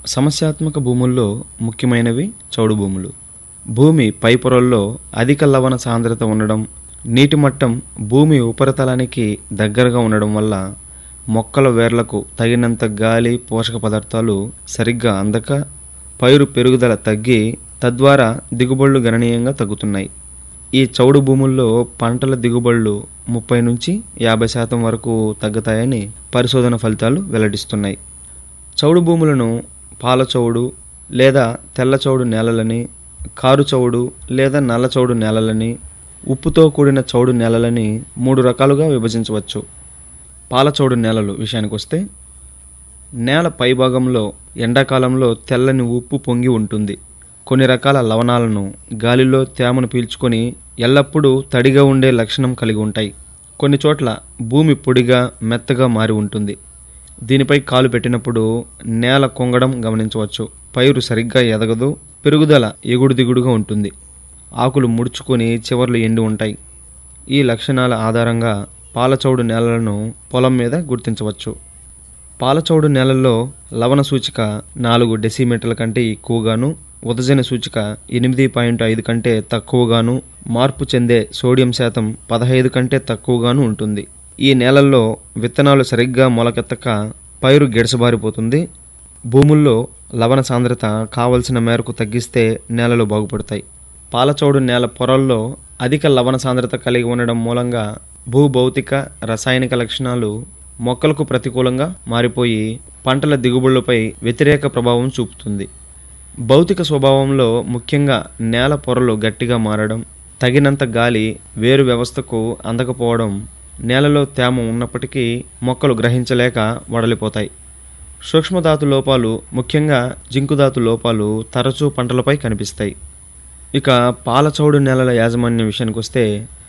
సమస్యాత్మక భూముల్లో ముఖ్యమైనవి చౌడు భూములు భూమి పై పొరల్లో అధిక లవణ సాంద్రత ఉండడం నీటి మట్టం భూమి ఉపరితలానికి దగ్గరగా ఉండడం వల్ల మొక్కల వేర్లకు తగినంత గాలి పోషక పదార్థాలు సరిగ్గా అందక పైరు పెరుగుదల తగ్గి తద్వారా దిగుబడులు గణనీయంగా తగ్గుతున్నాయి ఈ చౌడు భూముల్లో పంటల దిగుబడులు ముప్పై నుంచి యాభై శాతం వరకు తగ్గుతాయని పరిశోధన ఫలితాలు వెల్లడిస్తున్నాయి చౌడు భూములను పాల చౌడు లేదా తెల్ల చౌడు నేలలని కారు చౌడు లేదా నల్ల చౌడు నేలలని ఉప్పుతో కూడిన చౌడు నేలలని మూడు రకాలుగా విభజించవచ్చు పాల చౌడు నేలలు విషయానికి వస్తే నేల పైభాగంలో ఎండాకాలంలో తెల్లని ఉప్పు పొంగి ఉంటుంది కొన్ని రకాల లవణాలను గాలిలో తేమను పీల్చుకొని ఎల్లప్పుడూ తడిగా ఉండే లక్షణం కలిగి ఉంటాయి కొన్ని చోట్ల భూమి పొడిగా మెత్తగా మారి ఉంటుంది దీనిపై కాలు పెట్టినప్పుడు నేల కొంగడం గమనించవచ్చు పైరు సరిగ్గా ఎదగదు పెరుగుదల ఎగుడు దిగుడుగా ఉంటుంది ఆకులు ముడుచుకొని చివర్లు ఎండి ఉంటాయి ఈ లక్షణాల ఆధారంగా పాలచౌడు నేలలను పొలం మీద గుర్తించవచ్చు పాలచౌడు నేలల్లో లవణ సూచిక నాలుగు డెసిమీటర్ల కంటే ఎక్కువగాను ఉదజన సూచిక ఎనిమిది పాయింట్ ఐదు కంటే తక్కువగాను మార్పు చెందే సోడియం శాతం పదహైదు కంటే తక్కువగాను ఉంటుంది ఈ నేలల్లో విత్తనాలు సరిగ్గా మొలకెత్తక పైరు గిడసబారిపోతుంది భూముల్లో లవణ సాంద్రత కావలసిన మేరకు తగ్గిస్తే నేలలు బాగుపడతాయి పాలచౌడు నేల పొరల్లో అధిక లవణ సాంద్రత కలిగి ఉండడం మూలంగా భూభౌతిక రసాయనిక లక్షణాలు మొక్కలకు ప్రతికూలంగా మారిపోయి పంటల దిగుబడులపై వ్యతిరేక ప్రభావం చూపుతుంది భౌతిక స్వభావంలో ముఖ్యంగా నేల పొరలు గట్టిగా మారడం తగినంత గాలి వేరు వ్యవస్థకు అందకపోవడం నేలలో తేమ ఉన్నప్పటికీ మొక్కలు గ్రహించలేక వడలిపోతాయి సూక్ష్మధాతు లోపాలు ముఖ్యంగా జింకుధాతు లోపాలు తరచూ పంటలపై కనిపిస్తాయి ఇక పాలచౌడు నేలల యాజమాన్యం విషయానికి వస్తే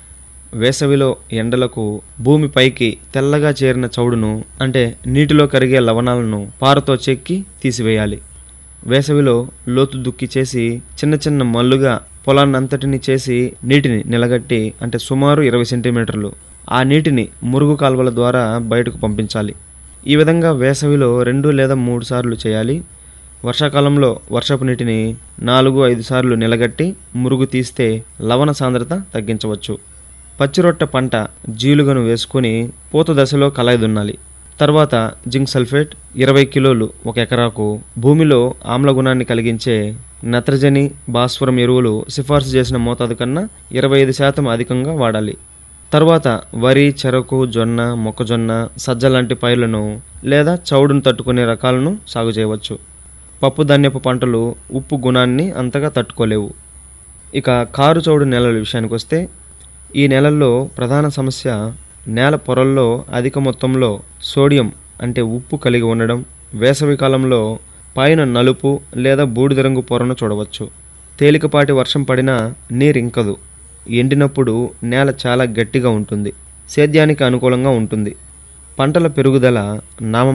వేసవిలో ఎండలకు భూమిపైకి తెల్లగా చేరిన చౌడును అంటే నీటిలో కరిగే లవణాలను పారతో చెక్కి తీసివేయాలి వేసవిలో లోతు దుక్కి చేసి చిన్న చిన్న మల్లుగా పొలాన్నంతటిని చేసి నీటిని నిలగట్టి అంటే సుమారు ఇరవై సెంటీమీటర్లు ఆ నీటిని మురుగు కాలువల ద్వారా బయటకు పంపించాలి ఈ విధంగా వేసవిలో రెండు లేదా మూడు సార్లు చేయాలి వర్షాకాలంలో వర్షపు నీటిని నాలుగు ఐదు సార్లు నిలగట్టి మురుగు తీస్తే లవణ సాంద్రత తగ్గించవచ్చు పచ్చిరొట్ట పంట జీలుగను వేసుకొని పూత దశలో కలాయి దున్నాలి తర్వాత జింక్ సల్ఫేట్ ఇరవై కిలోలు ఒక ఎకరాకు భూమిలో ఆమ్ల గుణాన్ని కలిగించే నత్రజని భాస్వరం ఎరువులు సిఫార్సు చేసిన మోతాదు కన్నా ఇరవై ఐదు శాతం అధికంగా వాడాలి తర్వాత వరి చెరకు జొన్న మొక్కజొన్న సజ్జ లాంటి పైర్లను లేదా చౌడును తట్టుకునే రకాలను సాగు చేయవచ్చు పప్పు ధాన్యపు పంటలు ఉప్పు గుణాన్ని అంతగా తట్టుకోలేవు ఇక కారు చౌడు నేలల విషయానికి వస్తే ఈ నెలల్లో ప్రధాన సమస్య నేల పొరల్లో అధిక మొత్తంలో సోడియం అంటే ఉప్పు కలిగి ఉండడం వేసవి కాలంలో పైన నలుపు లేదా బూడిద రంగు పొరను చూడవచ్చు తేలికపాటి వర్షం పడినా నీరింకదు ఎండినప్పుడు నేల చాలా గట్టిగా ఉంటుంది సేద్యానికి అనుకూలంగా ఉంటుంది పంటల పెరుగుదల నామ